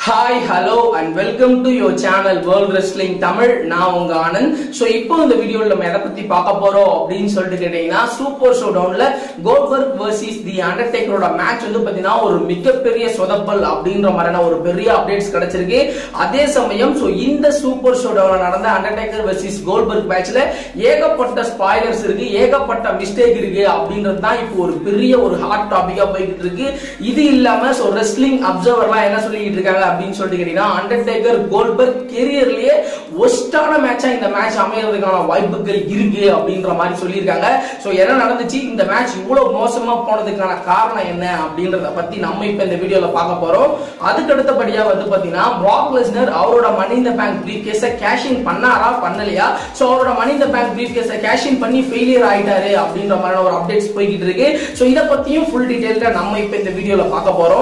hi hello and welcome to your channel world wrestling Tamil நான் உங்க Anand so இப்போ இந்த வீடியோவில் நம்ம எதை பத்தி பார்க்க போறோம் அப்படின்னு சொல்லிட்டு கேட்டீங்கன்னா சூப்பர் ஷோ டவுன்ல கோல்பர்க் வர்சஸ் தி அண்டர்டேக்கரோட மேட்ச் வந்து பாத்தீங்கன்னா ஒரு மிகப்பெரிய சொதப்பல் அப்படின்ற மாதிரியான ஒரு பெரிய அப்டேட்ஸ் கிடைச்சிருக்கு அதே சமயம் ஸோ இந்த சூப்பர் ஷோ டவுன்ல நடந்த அண்டர்டேக்கர் வர்சஸ் கோல்பர்க் மேட்ச்ல ஏகப்பட்ட ஸ்பாய்லர்ஸ் இருக்கு ஏகப்பட்ட மிஸ்டேக் இருக்கு அப்படின்றது தான் இப்போ ஒரு பெரிய ஒரு ஹாட் டாபிக்கா போய்கிட்டு இருக்கு இது இல்லாம ஸோ ரெஸ்லிங் அப்சர்வர்லாம் என்ன சொல்லிட்டு இருக்காங்க அப்படின்னு சொல்லிட்டு கேட்டீங்கன்னா அண்டர்டேக்கர் கோல்பர்க் கெரியர்லயே ஒஸ்டான மேட்சா இந்த மேட்ச் அமையறதுக்கான வாய்ப்புகள் இருக்கு அப்படின்ற மாதிரி சொல்லியிருக்காங்க ஸோ என்ன நடந்துச்சு இந்த மேட்ச் இவ்வளவு மோசமா போனதுக்கான காரணம் என்ன அப்படின்றத பத்தி நம்ம இப்ப இந்த வீடியோல பார்க்க போறோம் அதுக்கு அடுத்தபடியா வந்து பாத்தீங்கன்னா பிராக் லெஸ்னர் அவரோட மணி இந்த பேங்க் பிரீஃப் கேஸ கேஷிங் பண்ணாரா பண்ணலையா ஸோ அவரோட மணி இந்த பேங்க் பிரீஃப் கேஸ கேஷிங் பண்ணி ஃபெயிலியர் ஆயிட்டாரு அப்படின்ற மாதிரியான ஒரு அப்டேட்ஸ் போய்கிட்டு இருக்கு ஸோ இதை பத்தியும் ஃபுல் டீடைல்டா நம்ம இப்ப இந்த வீடியோல பார்க்க போறோம்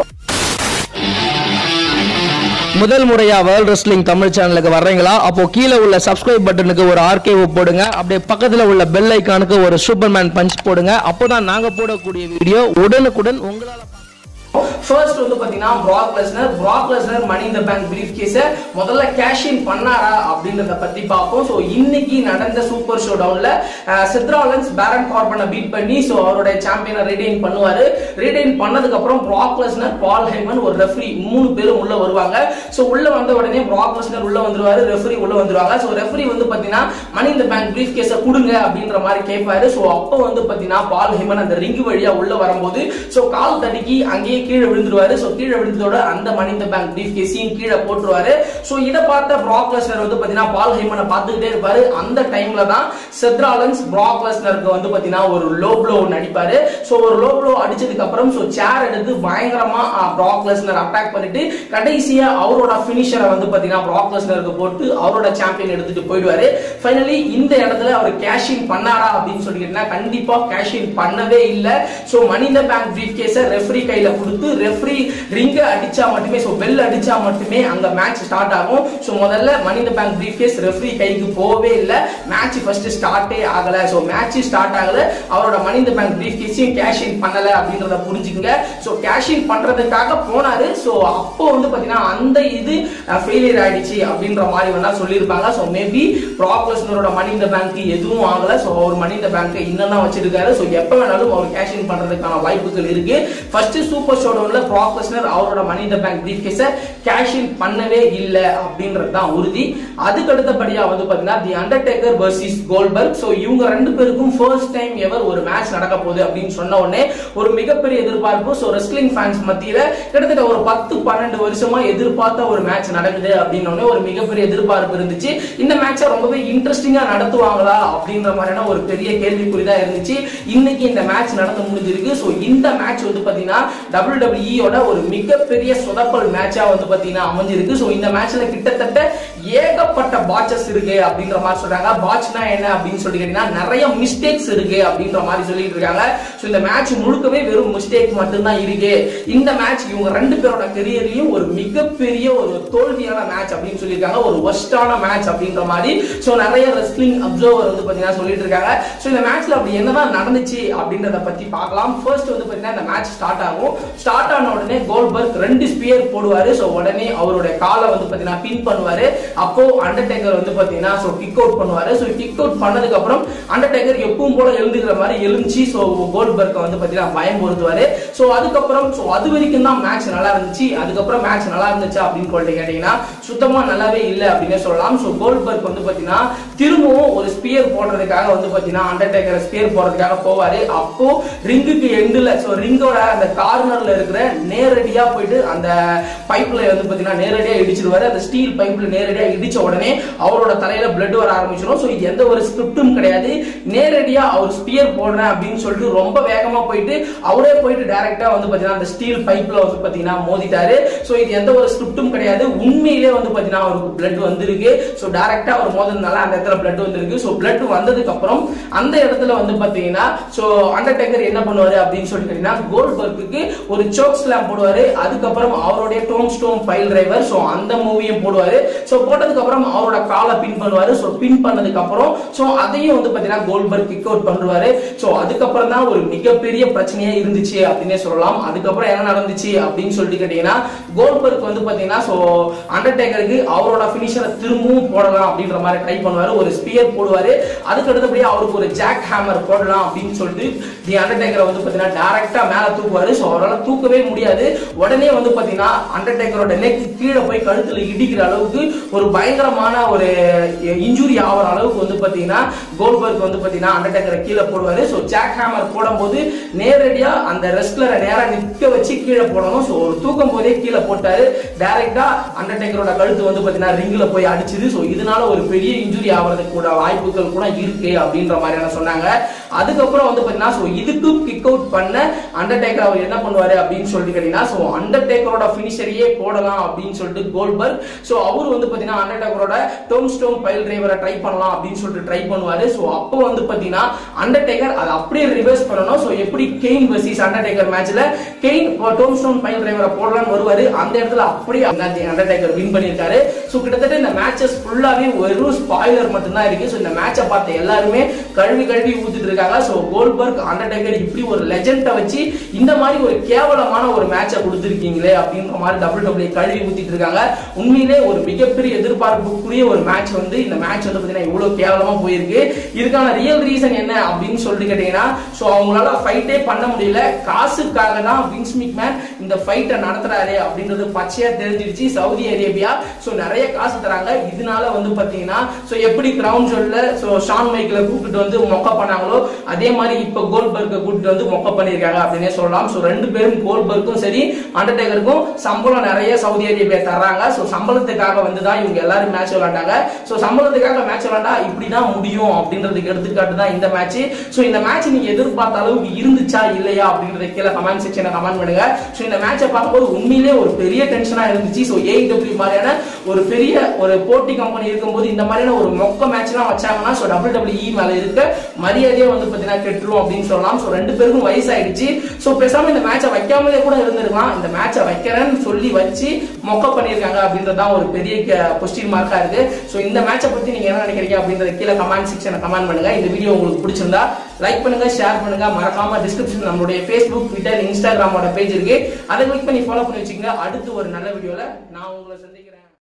முதல் முறையா வேர்ல்ட் ரெஸ்லிங் தமிழ் சேனலுக்கு வர்றீங்களா அப்போ கீழே உள்ள சப்ஸ்கிரைப் பட்டனுக்கு ஒரு ஆர்கேவ் போடுங்க அப்படியே பக்கத்துல உள்ள பெல் ஐக்கானுக்கு ஒரு சூப்பர்மேன் பஞ்ச் போடுங்க அப்போதான் நாங்க போடக்கூடிய வீடியோ உடனுக்குடன் உங்களால ஃபர்ஸ்ட் வந்து பாத்தீங்கன்னா பிராக் லெஸ்னர் பிராக் லெஸ்னர் மணி இந்த பேங்க் பிரீஃப் கேஸ முதல்ல கேஷ் இன் பண்ணாரா அப்படின்றத பத்தி பார்ப்போம் ஸோ இன்னைக்கு நடந்த சூப்பர் ஷோ டவுன்ல சித்ராலன்ஸ் பேரன் கார்பனை பீட் பண்ணி ஸோ அவருடைய சாம்பியனை ரிடைன் பண்ணுவாரு ரிடைன் பண்ணதுக்கு அப்புறம் பிராக் லெஸ்னர் பால் ஹைமன் ஒரு ரெஃப்ரி மூணு பேரும் உள்ள வருவாங்க ஸோ உள்ள வந்த உடனே பிராக் லெஸ்னர் உள்ள வந்துருவாரு ரெஃப்ரி உள்ள வந்துருவாங்க ஸோ ரெஃப்ரி வந்து பாத்தீங்கன்னா மணி இந்த பேங்க் பிரீஃப் கேஸ கொடுங்க அப்படின்ற மாதிரி கேட்பாரு ஸோ அப்போ வந்து பாத்தீங்கன்னா பால் ஹைமன் அந்த ரிங்கு வழியா உள்ள வரும்போது ஸோ கால் தடுக்கி அங்கேயே கீழே விழுந்துருவாரு சோ கீழே விழுந்ததோட அந்த மணி இந்த பேங்க் பிரீஃப் கேஸையும் கீழே போட்டுருவாரு சோ இத பார்த்த பிராக் லெஸ்னர் வந்து பாத்தீங்கன்னா பால் ஹைமனை பார்த்துக்கிட்டே இருப்பாரு அந்த டைம்ல தான் செத்ராலன்ஸ் பிராக் லெஸ்னருக்கு வந்து பாத்தீங்கன்னா ஒரு லோ ப்ளோ அடிப்பாரு சோ ஒரு லோ ப்ளோ அடிச்சதுக்கு அப்புறம் சோ சேர் எடுத்து பயங்கரமா பிராக் லெஸ்னர் அட்டாக் பண்ணிட்டு கடைசியா அவரோட பினிஷரை வந்து பாத்தீங்கன்னா பிராக் லெஸ்னருக்கு போட்டு அவரோட சாம்பியன் எடுத்துட்டு போயிடுவாரு ஃபைனலி இந்த இடத்துல அவர் கேஷிங் பண்ணாரா அப்படின்னு சொல்லி கேட்டீங்கன்னா கண்டிப்பா கேஷிங் பண்ணவே இல்லை சோ மணி இந்த பேங்க் பிரீஃப் கேஸை ரெஃப்ரி கையில கொடுத்து ரெஃப்ரி ரிங்க அடிச்சா மட்டுமே சோ பெல் அடிச்சா மட்டுமே அங்க மேட்ச் ஸ்டார்ட் ஆகும் சோ முதல்ல மணி இந்த பேங்க் பிரீஃப் கேஸ் ரெஃப்ரி கைக்கு போகவே இல்லை மேட்ச் ஃபர்ஸ்ட் ஸ்டார்ட்டே ஆகல சோ மேட்ச் ஸ்டார்ட் ஆகல அவரோட மணி இந்த பேங்க் பிரீஃப் கேஸையும் கேஷ் இன் பண்ணல அப்படின்றத புரிஞ்சுக்கங்க சோ கேஷ் இன் பண்றதுக்காக போனாரு சோ அப்போ வந்து பாத்தீங்கன்னா அந்த இது ஃபெயிலியர் ஆயிடுச்சு அப்படின்ற மாதிரி வேணா சொல்லியிருப்பாங்க சோ மேபி ப்ராக்லஸ்னரோட மணி இந்த பேங்க் எதுவும் ஆகல சோ அவர் மணி இந்த பேங்க் இன்னும் தான் வச்சிருக்காரு சோ எப்ப வேணாலும் அவர் கேஷ் இன் பண்றதுக்கான வாய்ப்புகள் இருக்கு ஃபர்ஸ்ட் சூப்பர் ஷோடவுன்ல ப்ராக்லஸ்னர் அவரோட மணி இந்த பேங்க் பிரீஃப் கேஸ கேஷ் இன் பண்ணவே இல்லை அப்படின்றது தான் உறுதி அதுக்கு அடுத்தபடியா வந்து பாத்தீங்கன்னா the Undertaker versus Goldberg so இவங்க ரெண்டு பேருக்கும் ஃபர்ஸ்ட் டைம் எவர் ஒரு மேட்ச் நடக்க போகுது அப்படின்னு சொன்ன உடனே ஒரு மிகப்பெரிய எதிர்பார்ப்பு சோ ரெஸ்லிங் ஃபேன்ஸ் மத்தியில கிட்டத்தட்ட ஒரு பத்து பன்னெண்டு வருஷமா எதிர்பார்த்த ஒரு மேட்ச் நடக்குது அப்படின்னு ஒரு மிகப்பெரிய எதிர்பார்ப்பு இருந்துச்சு இந்த மேட்சை ரொம்பவே இன்ட்ரெஸ்டிங்கா நடத்துவாங்களா அப்படின்ற மாதிரியான ஒரு பெரிய கேள்விக்குறி தான் இருந்துச்சு இன்னைக்கு இந்த மேட்ச் நடந்து முடிஞ்சிருக்கு சோ இந்த மேட்ச் வந்து பாத்தீங்கன்னா டபிள்யூ டபிள்யூஇயோட ஒரு மிகப்பெரிய சொதப்பல் மேட்சா வந்து பாத்தீங்கன்னா அமைஞ்சிருக்கு சோ இந்த மேட்ச்ல கிட்டத்தட்ட ஏகப்பட்ட பாட்சஸ் இருக்கு அப்படின்ற மாதிரி சொல்றாங்க பாட்ச்னா என்ன அப்படின்னு சொல்லி கேட்டீங்கன்னா நிறைய மிஸ்டேக்ஸ் இருக்கு அப்படின்ற மாதிரி சொல்லிட்டு இருக்காங்க சோ இந்த மேட்ச் முழுக்கவே வெறும் மிஸ்டேக் மட்டும்தான் இருக்கு இந்த மேட்ச் இவங்க ரெண்டு பேரோட கெரியர்லயும் ஒரு மிகப்பெரிய ஒரு தோல்வியான மேட்ச் அப்படின்னு சொல்லியிருக்காங்க ஒரு ஒஸ்டான மேட்ச் அப்படின்ற மாதிரி சோ நிறைய ரெஸ்லிங் அப்சர்வர் வந்து பாத்தீங்கன்னா சொல்லிட்டு இருக்காங்க சோ இந்த மேட்ச்ல அப்படி என்னதான் நடந்துச்சு அப்படின்றத பத்தி பார்க்கலாம் ஃபர்ஸ்ட் வந்து பாத்தீங்கன்னா இந்த மேட்ச் ஸ்டார்ட் ஆகும் ஸ்டார்ட் ஆன உடனே கோல்பர்க் ரெண்டு ஸ்பியர் போடுவாரு சோ உடனே அவருடைய காலை வந்து பாத்தீங்கன்னா பின் பண்ணுவாரு அப்போ அண்டர்டேக்கர் வந்து பாத்தீங்கன்னா சோ கிக் அவுட் பண்ணுவாரு சோ கிக் அவுட் பண்ணதுக்கு அப்புறம் அண்டர்டேக்கர் எப்பவும் போல எழுந்துக்கிற மாதிரி எழுந்துச்சு சோ கோல்பர்க் வந்து பாத்தீங்கன்னா பயமுறுத்துவாரு சோ அதுக்கப்புறம் சோ அது வரைக்கும் தான் மேட்ச் நல்லா இருந்துச்சு அதுக்கப்புறம் மேட்ச் நல்லா இருந்துச்சு அப்படின்னு சொல்லிட்டு கேட்டீங்கன்னா சுத்தமா நல்லாவே இல்லை அப்படின்னு சொல்லலாம் சோ கோல்பர்க் வந்து பாத்தீங்கன்னா திரும்பவும் ஒரு ஸ்பியர் போடுறதுக்காக வந்து பாத்தீங்கன்னா அண்டர்டேக்கர் ஸ்பியர் போடுறதுக்காக போவாரு அப்போ ரிங்குக்கு எண்டுல சோ ரிங்கோட அந்த கார்னர்ல இருக்கிற நேரடியா போயிட்டு அந்த பைப்ல வந்து பாத்தீங்கன்னா நேரடியா இடிச்சிருவாரு அந்த ஸ்டீல் பைப்ல நேரடியா இடிச்ச உடனே அவரோட தலையில பிளட் வர ஆரம்பிச்சிடும் சோ இது எந்த ஒரு ஸ்கிரிப்டும் கிடையாது நேரடியா அவர் ஸ்பியர் போடுறேன் அப்படின்னு சொல்லிட்டு ரொம்ப வேகமா போயிட்டு அவரே போயிட்டு டைரக்டா வந்து பாத்தீங்கன்னா அந்த ஸ்டீல் பைப்ல வந்து பாத்தீங்கன்னா மோதிட்டாரு சோ இது எந்த ஒரு ஸ்கிரிப்டும் கிடையாது உண்மையிலே வந்து பாத்தீங்கன்னா அவருக்கு பிளட் வந்திருக்கு சோ டைரக்டா அவர் மோதினால அந்த இடத்துல பிளட் வந்திருக்கு சோ பிளட் வந்ததுக்கு அப்புறம் அந்த இடத்துல வந்து பாத்தீங்கன்னா சோ அண்டர்டேக்கர் என்ன பண்ணுவாரு அப்படின்னு சொல்லிட்டு கோல்பர்க்கு ஒரு சோக் ஸ்லாம் போடுவாரு அதுக்கப்புறம் அவருடைய tombstone pile driver so அந்த மூவியும் போடுவாரு ஸோ போட்டதுக்கு அப்புறம் அவரோட காலை பின் பண்ணுவாரு ஸோ பின் பண்ணதுக்கு அப்புறம் ஸோ அதையும் வந்து பாத்தீங்கன்னா கோல்பர்க் கிக் அவுட் பண்ணுவாரு ஸோ அதுக்கப்புறம் தான் ஒரு மிகப்பெரிய பிரச்சனையா இருந்துச்சு அப்படின்னே சொல்லலாம் அதுக்கப்புறம் என்ன நடந்துச்சு அப்படின்னு சொல்லிட்டு கேட்டீங்கன்னா கோல்பர்க் வந்து பாத்தீங்கன்னா ஸோ அண்டர்டேக்கருக்கு அவரோட பினிஷரை திரும்பவும் போடலாம் அப்படின்ற மாதிரி ட்ரை பண்ணுவாரு ஒரு ஸ்பியர் போடுவாரு அதுக்கு அடுத்தபடியே அவருக்கு ஒரு ஜாக் ஹேமர் போடலாம் அப்படின்னு சொல்லிட்டு தி அண்டர்டேக்கரை வந்து பாத்தீங்கன்னா டைரக்டா மேல தூக்குவாரு ஸோ அவரால் தூக்கவே முடியாது உடனே வந்து பாத்தீங்கன்னா அண்டர்டேக்கரோட நெக் கீழே போய் கழுத்துல இடிக்கிற அளவுக்கு ஒரு பயங்கரமான ஒரு இன்ஜுரி ஆகிற அளவுக்கு வந்து பாத்தீங்கன்னா கோல்பர்க் வந்து பாத்தீங்கன்னா அண்டர்டேக்கரை கீழே போடுவாரு ஸோ ஜாக் ஹேமர் போடும்போது நேரடியா அந்த ரெஸ்லரை நேரா நிக்க வச்சு கீழே போடணும் ஸோ ஒரு தூக்கம் போதே கீழே போட்டாரு டைரக்டா அண்டர்டேக்கரோட கழுத்து வந்து பாத்தீங்கன்னா ரிங்ல போய் அடிச்சுது ஸோ இதனால ஒரு பெரிய இன்ஜுரி ஆகிறதுக்கு கூட வாய்ப்புகள் கூட இருக்கு அப்படின்ற மாதிரியான சொன்னாங்க அதுக்கப்புறம் வந்து பாத்தீங்கன்னா ஸோ இதுக்கும் கிக் அவுட் பண்ண அண்டர்டேக்கர் அவர் என்ன பண்ணுவாரு அப்படின்னு சொல்லிட்டு கேட்டீங்கன்னா ஸோ அண்டர்டேக்கரோட பினிஷரையே போடலாம் அப்படின்னு சொல்லிட்டு கோல்பர்க் ஸோ அவர் வந்து பாத்தீங்கன்னா அண்டர்டேக்கரோட டோம் ஸ்டோம் பைல் டிரைவரை ட்ரை பண்ணலாம் அப்படின்னு சொல்லிட்டு ட்ரை பண்ணுவாரு ஸோ அப்போ வந்து பாத்தீங்கன்னா அண்டர்டேக்கர் அதை அப்படியே ரிவர்ஸ் பண்ணணும் ஸோ எப்படி கெயின் வர்சஸ் அண்டர்டேக்கர் மேட்ச்ல கெயின் டோம் ஸ்டோன் பைல் டிரைவரை போடலாம்னு வருவாரு அந்த இடத்துல அப்படியே அண்டர்டேக்கர் வின் பண்ணியிருக்காரு ஸோ கிட்டத்தட்ட இந்த மேட்சஸ் ஃபுல்லாவே ஒரு ஸ்பாய்லர் மட்டும்தான் இருக்கு ஸோ இந்த மேட்சை பார்த்த எல்லாருமே கழுவி கழுவி ஊத்திட்டு இருக்காங்க ஸோ கோல்பர்க் அண்டர்டேக்கர் இப்படி ஒரு லெஜெண்டை வச்சு இந்த மாதிரி ஒரு கேவலமான ஒரு மேட்சை கொடுத்துருக்கீங்களே அப்படின்ற மாதிரி டபுள் டபுள் கழுவி ஊத்திட்டு இருக்காங்க உண்மையிலே ஒரு மிகப்பெரிய எதிர்பார்ப்புக்குரிய ஒரு மேட்ச் வந்து இந்த மேட்ச் வந்து பார்த்தீங்கன்னா இவ்வளவு கேவலமா போயிருக்கு இதுக்கான ரியல் ரீசன் என்ன அப்படின்னு சொல்லிட்டு கேட்டீங்கன்னா ஸோ அவங்களால ஃபைட்டே பண்ண முடியல காசுக்காக தான் வின்ஸ் மிக்மேன் இந்த ஃபைட்டை நடத்துறாரு அப்படின்றது பச்சையா தெரிஞ்சிருச்சு சவுதி அரேபியா ஸோ நிறைய காசு தராங்க இதனால வந்து பாத்தீங்கன்னா ஸோ எப்படி கிரவுண்ட் ஷோல்ல ஸோ ஷான் மைக்கில் கூப்பிட்டு வந்து மொக்க பண்ணாங்களோ அதே மாதிரி இப்போ கோல்பர்க்கை கூப்பிட்டு வந்து மொக்க பண்ணியிருக்காங்க அப்படின்னே சொல்லலாம் ஸோ ரெண்டு பேரும் கோல்பர்க்கும் சரி அண்டர்டேக்கருக்கும் சம்பளம் நிறைய சவுதி அரேபியா தர்றாங்க ஸோ சம்பளத்துக்காக வந்து தான் இவங்க எல்லாரும் மேட்ச் விளையாண்டாங்க ஸோ சம்பளத்துக்காக மேட்ச் விளையாண்டா இப்படி தான் முடியும் அப்படின்றதுக்கு எடுத்துக்காட்டு தான் இந்த மேட்ச் ஸோ இந்த மேட்ச் நீங்க எதிர்பார்த்த அளவுக்கு இருந்துச்சா இல்லையா அப்படின்றத கீழே கமெண்ட் செக்ஷனை கமெண்ட் பண்ணுங்க ஸோ இந்த மேட்சை பார்க்கும்போது உண்மையிலே ஒரு பெரிய டென்ஷனா இருந்துச்சு ஸோ ஏஇடபிள்யூ மாதிரியான ஒரு பெரிய ஒரு போட்டி கம்பெனி இருக்கும்போது இந்த மாதிரியான ஒரு மொக்க மேட்ச்லாம் வச்சாங்கன்னா ஸோ டபிள்யூ டபிள்யூஇ மேல இருக்க மரியாதையே வந்து பார்த்தீங்கன்னா கெட்டுரும் அப்படின்னு சொல்லலாம் ஸோ ரெண்டு பேருக்கும் வயசாயிடுச்சு ஸோ பேசாம இந்த மேட்சை வைக்காமலே கூட இருந்திருக்கலாம் இந்த மேட்சை வைக்கிறேன்னு சொல்லி வச்சு மொக்க பண்ணியிருக்காங்க அப்படின்றதான் ஒரு பெரிய கொஸ்டின் மார்க்கா இருக்கு ஸோ இந்த மேட்சை பத்தி நீங்க என்ன நினைக்கிறீங்க அப்படின்றத கீழே கமெண்ட் செக்ஷனை கமெண்ட் பண்ணுங்க இந்த வீடியோ உங்களுக்கு பிடிச்சிருந்தா லைக் பண்ணுங்க ஷேர் பண்ணுங்க மறக்காம டிஸ்கிரிப்ஷன் நம்மளுடைய ஃபேஸ்புக் ட்விட்டர் இன்ஸ்டாகிராமோட பேஜ் இருக்கு அதை கிளிக் பண்ணி ஃபாலோ பண்ணி வச்சுக்கோங்க அடுத்து ஒரு நல்ல வீடியோல நான் உங்களை சந்தி